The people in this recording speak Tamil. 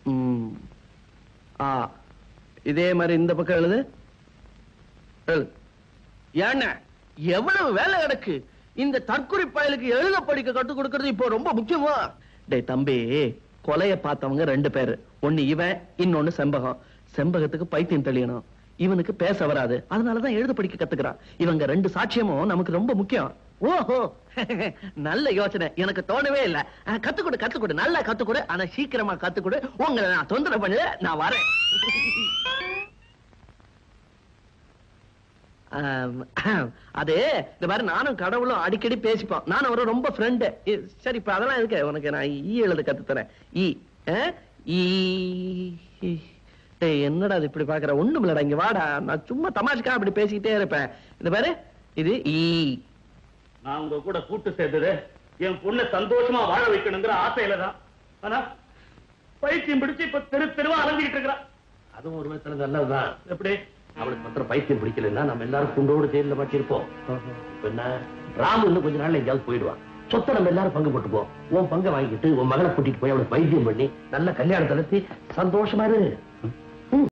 ம். ஆ இதே மாதிரி இந்த பக்கம் எழுது எழுது ஏண்ண எவ்வளவு வேலை கிடக்கு இந்த தற்குறி பயலுக்கு எழுத படிக்க கற்றுக் கொடுக்கறது இப்போ ரொம்ப முக்கியமா டேய் தம்பி கொலைய பார்த்தவங்க ரெண்டு பேரு ஒண்ணு இவன் இன்னொன்னு செம்பகம் செம்பகத்துக்கு பைத்தியம் தெளியணும் இவனுக்கு பேச வராது அதனாலதான் எழுத படிக்க கத்துக்கிறான் இவங்க ரெண்டு சாட்சியமும் நமக்கு ரொம்ப முக்கியம் ஓஹோ நல்ல யோசனை எனக்கு தோணவே இல்ல அஹ், கத்துக்கொடு கத்துக்கொடு நல்லா கத்துக்கொடு ஆனா சீக்கிரமா கத்துக்கொடு உங்களை நான் தொந்தரவு பண்ணல நான் வரேன் ஆம், அது இந்த மாதிரி நானும் கடவுளும் அடிக்கடி பேசிப்போம் நானும் அவரும் ரொம்ப ஃப்ரெண்டு சரி இப்ப அதெல்லாம் இருக்கு உனக்கு நான் ஈ எழுத கத்து தரேன் ஈ அஹ், ஈ டேய், என்னடா இது இப்படி பாக்குற ஒண்ணும் இல்லடா இங்க வாடா நான் சும்மா தமாஷுக்கா அப்படி பேசிக்கிட்டே இருப்பேன் இந்த பாரு இது ஈ நான் உங்க கூட கூட்டு சேர்ந்தது என் பொண்ணை சந்தோஷமா வாழ வைக்கணுங்கிற ஆசையில தான் ஆனா பைத்தியம் பிடிச்சு இப்ப தெரு தெருவா அலைஞ்சிக்கிட்டு இருக்கிறா அதுவும் ஒரு விதத்துல நல்லதுதான் எப்படி அவளுக்கு மாத்திரம் பைத்தியம் பிடிக்கலன்னா நம்ம எல்லாரும் குண்டோடு ஜெயில மாட்டிருப்போம் இப்ப என்ன ராமு இன்னும் கொஞ்ச நாள்ல எங்கேயாவது போயிடுவான் சொத்தை நம்ம எல்லாரும் பங்கு போட்டுப்போம் உன் பங்கை வாங்கிட்டு உன் மகளை கூட்டிட்டு போய் அவளுக்கு வைத்தியம் பண்ணி நல்ல கல்யாணம் நடத்தி சந்தோஷமா இரு ம்?